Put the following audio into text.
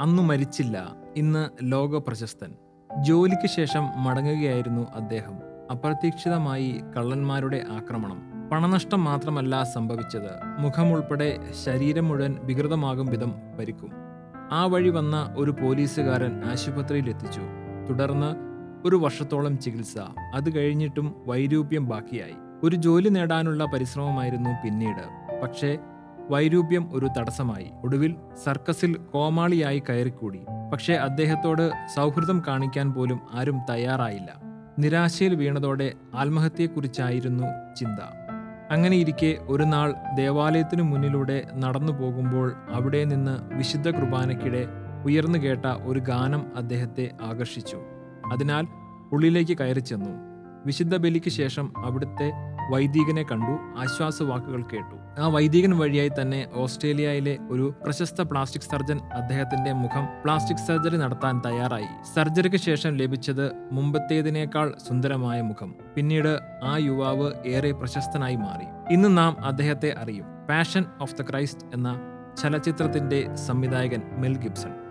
അന്നു മരിച്ചില്ല ഇന്ന് ലോക പ്രശസ്തൻ ജോലിക്ക് ശേഷം മടങ്ങുകയായിരുന്നു അദ്ദേഹം അപ്രതീക്ഷിതമായി കള്ളന്മാരുടെ ആക്രമണം പണനഷ്ടം മാത്രമല്ല സംഭവിച്ചത് മുഖമുൾപ്പെടെ ശരീരം മുഴുവൻ വികൃതമാകും വിധം പരിക്കും ആ വഴി വന്ന ഒരു പോലീസുകാരൻ ആശുപത്രിയിൽ എത്തിച്ചു തുടർന്ന് ഒരു വർഷത്തോളം ചികിത്സ അത് കഴിഞ്ഞിട്ടും വൈരൂപ്യം ബാക്കിയായി ഒരു ജോലി നേടാനുള്ള പരിശ്രമമായിരുന്നു പിന്നീട് പക്ഷേ വൈരൂപ്യം ഒരു തടസ്സമായി ഒടുവിൽ സർക്കസിൽ കോമാളിയായി കയറിക്കൂടി പക്ഷേ അദ്ദേഹത്തോട് സൗഹൃദം കാണിക്കാൻ പോലും ആരും തയ്യാറായില്ല നിരാശയിൽ വീണതോടെ ആത്മഹത്യയെക്കുറിച്ചായിരുന്നു ചിന്ത അങ്ങനെയിരിക്കെ ഒരു നാൾ ദേവാലയത്തിനു മുന്നിലൂടെ നടന്നു പോകുമ്പോൾ അവിടെ നിന്ന് വിശുദ്ധ കുർബാനയ്ക്കിടെ ഉയർന്നു കേട്ട ഒരു ഗാനം അദ്ദേഹത്തെ ആകർഷിച്ചു അതിനാൽ ഉള്ളിലേക്ക് കയറി ചെന്നു വിശുദ്ധ ബലിക്ക് ശേഷം അവിടുത്തെ വൈദികനെ കണ്ടു ആശ്വാസവാക്കുകൾ കേട്ടു ആ വൈദികൻ വഴിയായി തന്നെ ഓസ്ട്രേലിയയിലെ ഒരു പ്രശസ്ത പ്ലാസ്റ്റിക് സർജൻ അദ്ദേഹത്തിന്റെ മുഖം പ്ലാസ്റ്റിക് സർജറി നടത്താൻ തയ്യാറായി സർജറിക്ക് ശേഷം ലഭിച്ചത് മുമ്പത്തേതിനേക്കാൾ സുന്ദരമായ മുഖം പിന്നീട് ആ യുവാവ് ഏറെ പ്രശസ്തനായി മാറി ഇന്ന് നാം അദ്ദേഹത്തെ അറിയും പാഷൻ ഓഫ് ദ ക്രൈസ്റ്റ് എന്ന ചലച്ചിത്രത്തിന്റെ സംവിധായകൻ മെൽ ഗിബ്സൺ